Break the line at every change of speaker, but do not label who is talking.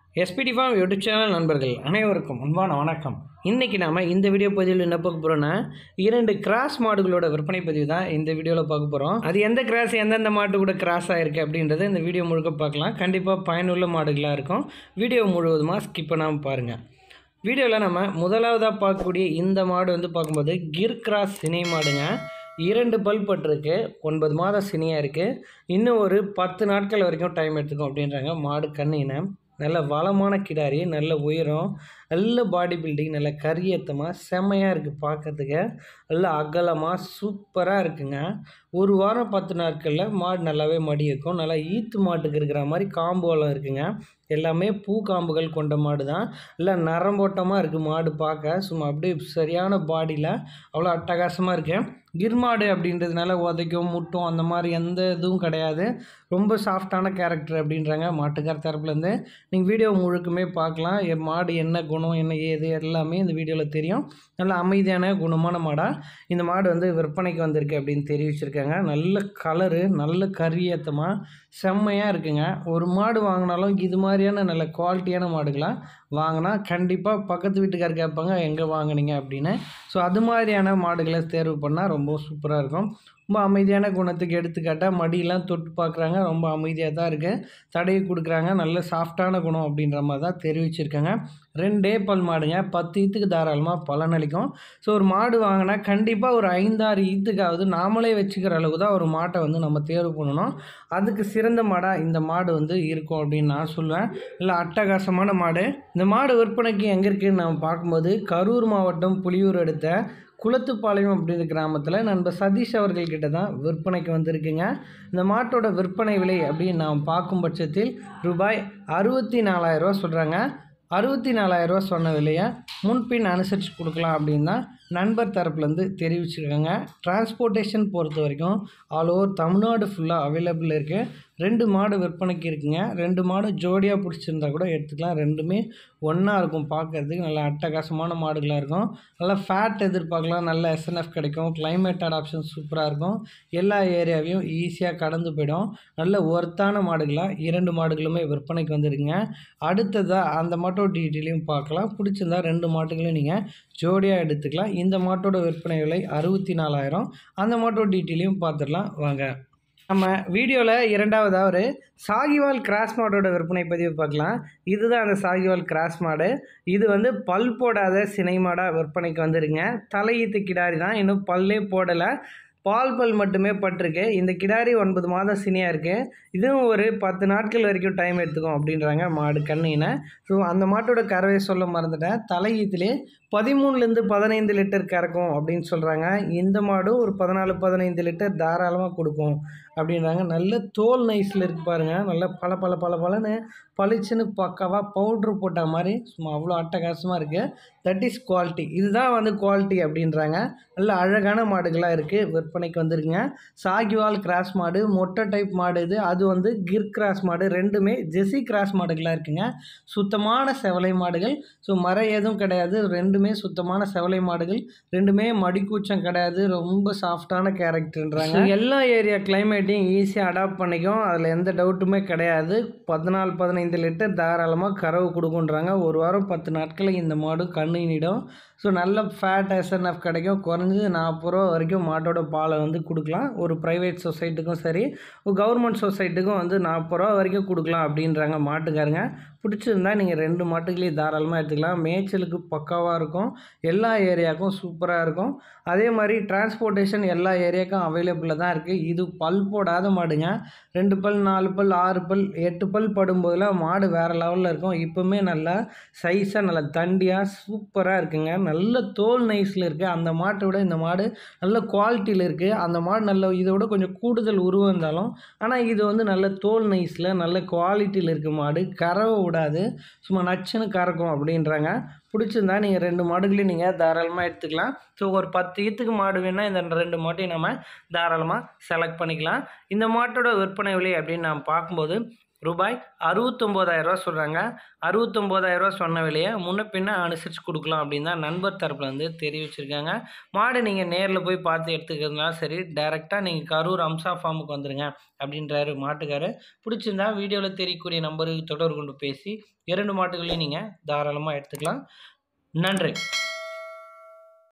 SPD form YouTube channel நண்பர்கள் அனைவருக்கும் அன்பான வணக்கம் இன்றைக்கி நாம் இந்த வீடியோ பதிவில் என்ன பார்க்க போகிறோன்னா இரண்டு கிராஸ் மாடுகளோட விற்பனை பதிவு தான் இந்த வீடியோவில் பார்க்க போகிறோம் அது எந்த கிராஸ் எந்தெந்த மாட்டு கூட கிராஸ் ஆகிருக்கு அப்படின்றத இந்த வீடியோ முழுக்க பார்க்கலாம் கண்டிப்பாக பயனுள்ள மாடுகளாக இருக்கும் வீடியோ முழுவதுமாக ஸ்கிப் பண்ணாமல் பாருங்கள் வீடியோவில் நம்ம முதலாவதாக பார்க்கக்கூடிய இந்த மாடு வந்து பார்க்கும்போது கிர் கிராஸ் சினை மாடுங்க இரண்டு பல் பட்டிருக்கு ஒன்பது மாதம் சினியாக இருக்குது இன்னும் ஒரு பத்து நாட்கள் வரைக்கும் டைம் எடுத்துக்கும் அப்படின்றாங்க மாடு கண்ணினை நல்ல வளமான கிடாரி நல்ல உயரம் நல்ல பாடி பில்டிங் நல்ல கரியத்தமாக செம்மையாக இருக்குது பார்க்கறதுக்கு நல்ல அகலமாக சூப்பராக இருக்குங்க ஒரு வாரம் பத்து நாட்களில் மாடு நல்லாவே மடி இருக்கும் நல்லா ஈத்து மாட்டுக்கு இருக்கிற மாதிரி காம்போலாம் இருக்குங்க எல்லாமே பூ காம்புகள் கொண்ட மாடு தான் இல்லை நரம்போட்டமாக இருக்குது மாடு பார்க்க சும்மா அப்படியே சரியான பாடியில் அவ்வளோ அட்டகாசமாக இருக்குது கிர்மாடு அப்படின்றதுனால உதைக்கும் முட்டும் அந்த மாதிரி எந்த இதுவும் கிடையாது ரொம்ப சாஃப்டான கேரக்டர் அப்படின்றாங்க மாட்டுக்கார தரப்புலேருந்து நீங்கள் வீடியோ முழுக்குமே பார்க்கலாம் என் மாடு என்ன குணம் என்ன ஏது எல்லாமே இந்த வீடியோவில் தெரியும் நல்ல அமைதியான குணமான மாடாக இந்த மாடு வந்து விற்பனைக்கு வந்திருக்கு அப்படின்னு தெரிவிச்சிருக்காங்க நல்ல கலரு நல்ல கரியத்தமாக செம்மையாக இருக்குங்க ஒரு மாடு வாங்கினாலும் இது மாதிரியான நல்ல குவாலிட்டியான மாடுகளாக வாங்கினா கண்டிப்பாக பக்கத்து வீட்டுக்கார் கேட்பாங்க எங்கே வாங்குனீங்க அப்படின்னு ஸோ அது மாதிரியான மாடுகளை தேர்வு பண்ணால் ரொம்ப சூப்பராக இருக்கும் ரொம்ப அமைதியான குணத்துக்கு எடுத்துக்காட்டால் மடியெல்லாம் தொட்டு பார்க்குறாங்க ரொம்ப அமைதியாக தான் இருக்குது தடவி கொடுக்குறாங்க நல்ல சாஃப்டான குணம் அப்படின்ற மாதிரி தான் தெரிவிச்சிருக்காங்க ரெண்டே பல் மாடுங்க பத்து ஈத்துக்கு தாராளமாக பலனளிக்கும் ஸோ ஒரு மாடு வாங்கினா கண்டிப்பாக ஒரு ஐந்தாறு ஈத்துக்காவது நாமளே வச்சுக்கிற அளவுக்கு தான் ஒரு மாட்டை வந்து நம்ம தேர்வு பண்ணணும் அதுக்கு சிறந்த மாடாக இந்த மாடு வந்து இருக்கும் அப்படின்னு நான் சொல்லுவேன் இல்லை அட்டகாசமான மாடு இந்த மாடு விற்பனைக்கு எங்கே இருக்குதுன்னு நம்ம பார்க்கும்போது கரூர் மாவட்டம் புலியூர் எடுத்த குளத்துப்பாளையம் அப்படிங்கிற கிராமத்தில் நண்பர் சதீஷ் அவர்கள்கிட்ட தான் விற்பனைக்கு வந்திருக்குங்க இந்த மாட்டோட விற்பனை விலை அப்படின்னு நாம் பார்க்கும் பட்சத்தில் ரூபாய் அறுபத்தி நாலாயிரரூவா சொல்கிறாங்க அறுபத்தி நாலாயிரரூவா சொன்ன விலையை முன்பின் அனுசரித்து கொடுக்கலாம் அப்படின்னு தான் நண்பர் தரப்புலேருந்து தெரிவிச்சிருக்காங்க டிரான்ஸ்போர்ட்டேஷன் பொறுத்த வரைக்கும் ஆல் ஓவர் தமிழ்நாடு ஃபுல்லாக அவைலபிள் இருக்குது ரெண்டு மாடு விற்பனைக்கு இருக்குங்க ரெண்டு மாடு ஜோடியாக பிடிச்சிருந்தா கூட எடுத்துக்கலாம் ரெண்டுமே ஒன்றா இருக்கும் பார்க்குறதுக்கு நல்ல அட்டகாசமான மாடுகளாக இருக்கும் நல்லா ஃபேட் எதிர்பார்க்கலாம் நல்ல எஸ்என்எஃப் கிடைக்கும் கிளைமேட் அடாப்ஷன் சூப்பராக இருக்கும் எல்லா ஏரியாவையும் ஈஸியாக கடந்து போயிடும் நல்ல ஒர்த்தான மாடுகளாக இரண்டு மாடுகளுமே விற்பனைக்கு வந்துருக்குங்க அடுத்ததாக அந்த மாட்டோட டீட்டெயிலையும் பார்க்கலாம் பிடிச்சிருந்தா ரெண்டு மாட்டுகளையும் நீங்கள் ஜோடியாக எடுத்துக்கலாம் இந்த மாட்டோட விற்பனை விலை அறுபத்தி நாலாயிரம் அந்த மாட்டோட டீட்டெயிலையும் பார்த்துடலாம் வாங்க நம்ம வீடியோவில் இரண்டாவதாக ஒரு சாகிவால் கிராஸ் மாடோட விற்பனை பதிவு பார்க்கலாம் இதுதான் அந்த சாகிவால் கிராஸ் மாடு இது வந்து பல் போடாத சினை மாடாக விற்பனைக்கு வந்துருங்க தலையீத்து கிடாரி தான் இன்னும் பல்லே போடலை பால் பல் மட்டுமே பட்டிருக்கு இந்த கிடாரி ஒன்பது மாதம் சினியாக இருக்குது இதுவும் ஒரு பத்து நாட்கள் வரைக்கும் டைம் எடுத்துக்கும் அப்படின்றாங்க மாடு கண்ணினை ஸோ அந்த மாட்டோட கறவை சொல்ல மறந்துட்டேன் தலையீத்துலேயே பதிமூணுலேருந்து பதினைந்து லிட்டர் கறக்கும் அப்படின்னு சொல்கிறாங்க இந்த மாடும் ஒரு பதினாலு பதினைந்து லிட்டர் தாராளமாக கொடுக்கும் அப்படின்றாங்க நல்ல தோல் நைஸில் இருக்கு பாருங்கள் நல்ல பல பல பல பலன்னு பளிச்சுன்னு பக்காவாக பவுட்ரு போட்ட மாதிரி சும்மா அவ்வளோ அட்டகாசமாக இருக்குது தட் இஸ் குவாலிட்டி இதுதான் வந்து குவாலிட்டி அப்படின்றாங்க நல்ல அழகான மாடுகளாக இருக்குது விற்பனைக்கு வந்துருக்குங்க சாகிவால் கிராஸ் மாடு மொட்டை டைப் மாடு இது அது வந்து கிர் கிராஸ் மாடு ரெண்டுமே ஜெஸி கிராஸ் மாடுகளாக இருக்குங்க சுத்தமான செவலை மாடுகள் ஸோ மரம் எதுவும் கிடையாது ரெண்டுமே சுத்தமான செவலை மாடுகள் ரெண்டுமே மடிக்கூச்சம் கிடையாது ரொம்ப சாஃப்டான கேரக்டர்ன்றாங்க எல்லா ஏரியா கிளைமேட்டையும் ஈஸியாக அடாப்ட் பண்ணிக்கும் அதில் எந்த டவுட்டுமே கிடையாது பதினாலு பதினைந்து லிட்டர் தாராளமாக கறவு கொடுக்குன்றாங்க ஒரு வாரம் பத்து நாட்களில் இந்த மாடு கண்ணினிடும் ஸோ நல்ல ஃபேட் எஸ்என்எஃப் கிடைக்கும் குறைஞ்சது நாற்பது ரூபா வரைக்கும் மாட்டோட பாலை வந்து கொடுக்கலாம் ஒரு ப்ரைவேட் சொசைட்டிக்கும் சரி ஒரு கவர்மெண்ட் சொசைட்டிக்கும் வந்து நாற்பது ரூபா வரைக்கும் கொடுக்கலாம் அப்படின்றாங்க மாட்டுக்காரங்க பிடிச்சிருந்தா நீங்கள் ரெண்டு மாட்டுகளையும் தாராளமாக எடுத்துக்கலாம் மேய்ச்சலுக்கு பக்காவாக இருக்கும் எல்லா ஏரியாவுக்கும் சூப்பராக இருக்கும் அதே மாதிரி டிரான்ஸ்போர்ட்டேஷன் எல்லா ஏரியாவுக்கும் அவைலபிளாக தான் இருக்குது இது பல் போடாத மாடுங்க ரெண்டு பல் நாலு பல் ஆறு பல் எட்டு பல் படும்போதெல்லாம் மாடு வேறு லெவலில் இருக்கும் இப்போவுமே நல்லா சைஸாக நல்லா தண்டியாக சூப்பராக இருக்குங்க நல்ல தோல் நைஸில் இருக்குது அந்த மாட்டை விட இந்த மாடு நல்ல குவாலிட்டியில் இருக்குது அந்த மாடு நல்ல இதை விட கொஞ்சம் கூடுதல் உருவம் இருந்தாலும் ஆனால் இது வந்து நல்ல தோல் நைஸில் நல்ல குவாலிட்டியில் இருக்க மாடு கறவை விடாது சும்மா நச்சுன்னு கறக்கும் அப்படின்றாங்க பிடிச்சிருந்தா நீங்கள் ரெண்டு மாடுகளையும் நீங்கள் தாராளமாக எடுத்துக்கலாம் ஸோ ஒரு பத்து ஈத்துக்கு மாடு வேணால் இந்த ரெண்டு மாட்டையும் நம்ம தாராளமாக செலக்ட் பண்ணிக்கலாம் இந்த மாட்டோட விற்பனை விலை அப்படின்னு நாம் பார்க்கும்போது ரூபாய் அறுபத்தொம்போதாயிரரூவா சொல்கிறாங்க அறுபத்தொம்போதாயிரரூவா சொன்ன விலையை முன்ன பின்ன அனுசரித்து கொடுக்கலாம் அப்படின்னு தான் நண்பர் தரப்பில் வந்து தெரிவிச்சிருக்காங்க மாடு நீங்கள் நேரில் போய் பார்த்து எடுத்துக்கிறதுனால சரி டைரெக்டாக நீங்கள் கரூர் அம்சா ஃபார்முக்கு வந்துடுங்க அப்படின்றாரு மாட்டுக்காரர் பிடிச்சிருந்தா வீடியோவில் தெரியக்கூடிய நம்பருக்கு தொடர்பு கொண்டு பேசி இரண்டு மாட்டுகளையும் நீங்கள் தாராளமாக எடுத்துக்கலாம் நன்றி